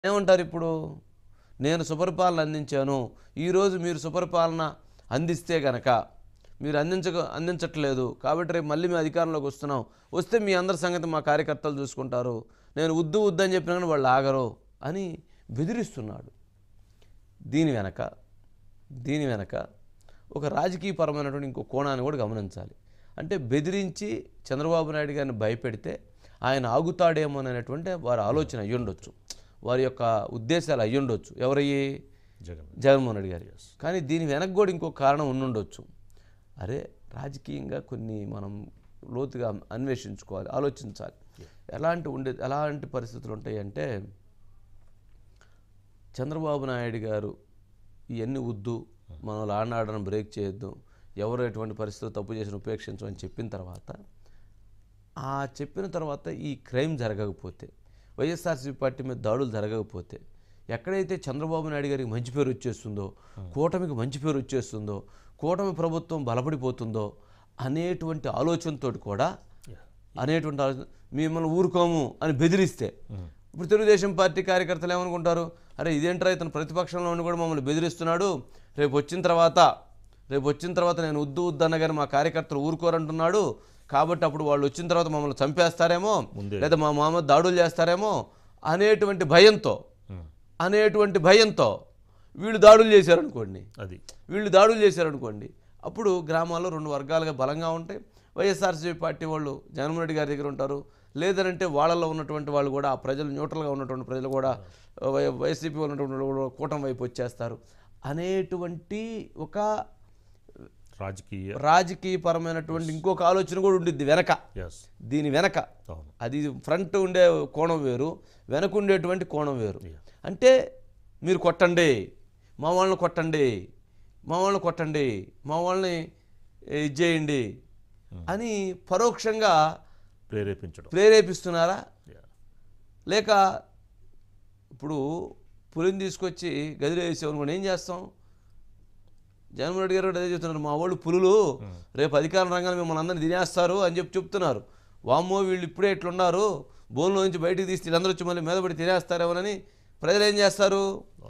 ఏమంటారు ఇప్పుడు నేను సుపరిపాలన అందించాను ఈరోజు మీరు సుపరిపాలన అందిస్తే గనక మీరు అందించక అందించట్లేదు కాబట్టి రేపు మళ్ళీ మేము అధికారంలోకి వస్తున్నాం వస్తే మీ అందరి సంగతి మా కార్యకర్తలు చూసుకుంటారు నేను ఉద్దు వద్దు అని చెప్పినా కానీ వాళ్ళు ఆగరు అని బెదిరిస్తున్నాడు దీని వెనక దీని వెనక ఒక రాజకీయపరమైనటువంటి ఇంకో కోణాన్ని కూడా గమనించాలి అంటే బెదిరించి చంద్రబాబు నాయుడు గారిని భయపెడితే ఆయన ఆగుతాడేమో అనేటువంటి వారి ఆలోచన అయ్యుండొచ్చు వారి యొక్క ఉద్దేశాలు అయ్యుండొచ్చు ఎవరయ్యి జగన్ జగన్మోహన్ రెడ్డి గారి కానీ దీని వెనక కూడా ఇంకో కారణం ఉండుండొచ్చు అరే రాజకీయంగా కొన్ని మనం లోతుగా అన్వేషించుకోవాలి ఆలోచించాలి ఎలాంటి ఉండే ఎలాంటి పరిస్థితులు ఉంటాయంటే చంద్రబాబు నాయుడు గారు ఇవన్నీ వద్దు మనం లాండ్ ఆర్డర్ని బ్రేక్ చేయొద్దు ఎవరు ఎటువంటి పరిస్థితులు తప్పు చేసిన ఉపేక్షించమని చెప్పిన తర్వాత ఆ చెప్పిన తర్వాత ఈ క్రైమ్ జరగకపోతే వైఎస్ఆర్సీపీ పార్టీ మీద దాడులు జరగకపోతే ఎక్కడైతే చంద్రబాబు నాయుడు గారికి మంచి పేరు వచ్చేస్తుందో కూటమికి మంచి పేరు వచ్చేస్తుందో కూటమి ప్రభుత్వం బలపడిపోతుందో అనేటువంటి ఆలోచనతో కూడా అనేటువంటి ఆలోచన మిమ్మల్ని ఊరుకోము అని బెదిరిస్తే ఇప్పుడు తెలుగుదేశం పార్టీ కార్యకర్తలు ఏమనుకుంటారు అరే ఇదేంట్రా ఇతను ప్రతిపక్షంలో ఉండి కూడా మమ్మల్ని బెదిరిస్తున్నాడు రేపు వచ్చిన తర్వాత రేపు వచ్చిన తర్వాత నేను ఉద్దు ఉద్దు అన్నగానే మా కార్యకర్తలు ఊరుకోరంటున్నాడు కాబట్టి అప్పుడు వాళ్ళు వచ్చిన తర్వాత మమ్మల్ని చంపేస్తారేమో ముందే. లేదా మా మామ దాడులు చేస్తారేమో అనేటువంటి భయంతో ఉమ్. అనేటువంటి భయంతో వీళ్ళు దాడులు చేశారనుకోండి అది వీళ్ళు దాడులు చేశారనుకోండి అప్పుడు గ్రామాల్లో రెండు వర్గాలుగా బలంగా ఉంటాయి వైఎస్ఆర్సీపీ పార్టీ వాళ్ళు జగన్మోహన్ రెడ్డి గారి దగ్గర ఉంటారు లేదనంటే వాళ్ళలో ఉన్నటువంటి వాళ్ళు కూడా ఆ ప్రజలు న్యూట్రల్గా ఉన్నటువంటి ప్రజలు కూడా వై- వైసీపీ వాళ్ళు ఉన్నటువంటి వాళ్ళు కూడా కూటమి వైపు వచ్చేస్తారు అనేటువంటి ఒక రాజకీయ రాజకీయపరమైనటువంటి ఇంకొక ఆలోచన కూడా ఉండిద్ది వెనక ఎస్ దీని వెనక అవును అది ఫ్రంట్ ఉండే కోణం వేరు వెనక ఉండేటువంటి కోణం వేరు Yeah. అంటే మీరు కొట్టండి మా వాళ్ళని కొట్టండి మా వాళ్ళని కొట్టండి మా వాళ్ళని ఏ, ఇది చేయండి అని పరోక్షంగా ప్రేరేపించడం ప్రేరేపిస్తున్నారా Yeah. లేక ఇప్పుడు పులిని తీసుకొచ్చి గదిలో వేసేవనుకోండి ఏం చేస్తాం జగన్మోహన్ రెడ్డి గారు కూడా అదే చెప్తున్నారు మా వాళ్ళు పులులు రేపు అధికార రంగాన్ని మిమ్మల్ని అందరినీ తినేస్తారు అని చెప్పి చెప్తున్నారు వామ్మో వీళ్ళు ఇప్పుడే ఇట్లున్నారు బోన్లో నుంచి బయటికి తీసి వీళ్ళందరూ వచ్చి మళ్ళీ మీద పడి తినేస్తారేమోనని ప్రజలు ఏం చేస్తారు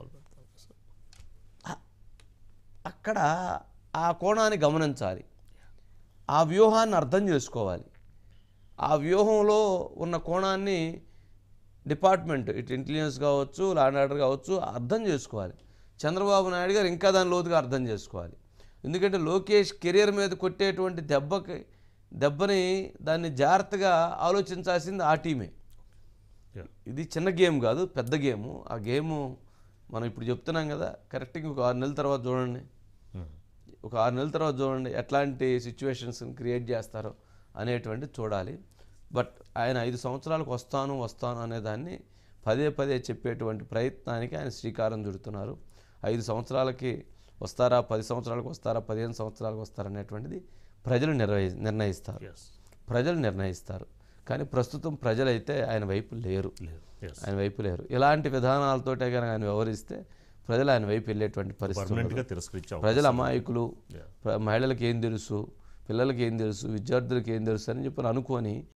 అక్కడ ఆ కోణాన్ని గమనించాలి ఆ వ్యూహాన్ని అర్థం చేసుకోవాలి ఆ వ్యూహంలో ఉన్న కోణాన్ని డిపార్ట్మెంట్ ఇటు ఇంటెలిజెన్స్ కావచ్చు ల్యాండ్ ఆర్డర్ కావచ్చు అర్థం చేసుకోవాలి చంద్రబాబు నాయుడు గారు ఇంకా దాని లోతుగా అర్థం చేసుకోవాలి ఎందుకంటే లోకేష్ కెరియర్ మీద కొట్టేటువంటి దెబ్బకి దెబ్బని దాన్ని జాగ్రత్తగా ఆలోచించాల్సింది ఆ టీమే Yeah. ఇది చిన్న గేమ్ కాదు పెద్ద గేము ఆ గేము మనం ఇప్పుడు చెప్తున్నాం కదా కరెక్ట్గా ఒక ఆరు నెలల తర్వాత చూడండి ఉమ్. ఒక ఆరు నెలల తర్వాత చూడండి ఎట్లాంటి సిచ్యువేషన్స్ క్రియేట్ చేస్తారో అనేటువంటి చూడాలి బట్ ఆయన ఐదు సంవత్సరాలకు వస్తాను వస్తాను అనే దాన్ని పదే పదే చెప్పేటువంటి ప్రయత్నానికి ఆయన శ్రీకారం చుడుతున్నారు ఐదు సంవత్సరాలకి వస్తారా పది సంవత్సరాలకు వస్తారా పదిహేను సంవత్సరాలకు వస్తారా అనేటువంటిది ప్రజలు నిర్వహి నిర్ణయిస్తారు ఎస్ ప్రజలు నిర్ణయిస్తారు కానీ ప్రస్తుతం ప్రజలైతే ఆయన వైపు లేరు లేదు ఎస్ ఆయన వైపు లేరు ఇలాంటి విధానాలతోటే కనుక ఆయన వ్యవహరిస్తే ప్రజలు ఆయన వైపు వెళ్ళేటువంటి పరిస్థితి పర్మనెంట్గా తిరస్కరించే ప్రజల అమాయకులు Yeah. ప్ర- మహిళలకు ఏం తెలుసు పిల్లలకి ఏం తెలుసు విద్యార్థులకు ఏం తెలుసు అని చెప్పి అనుకొని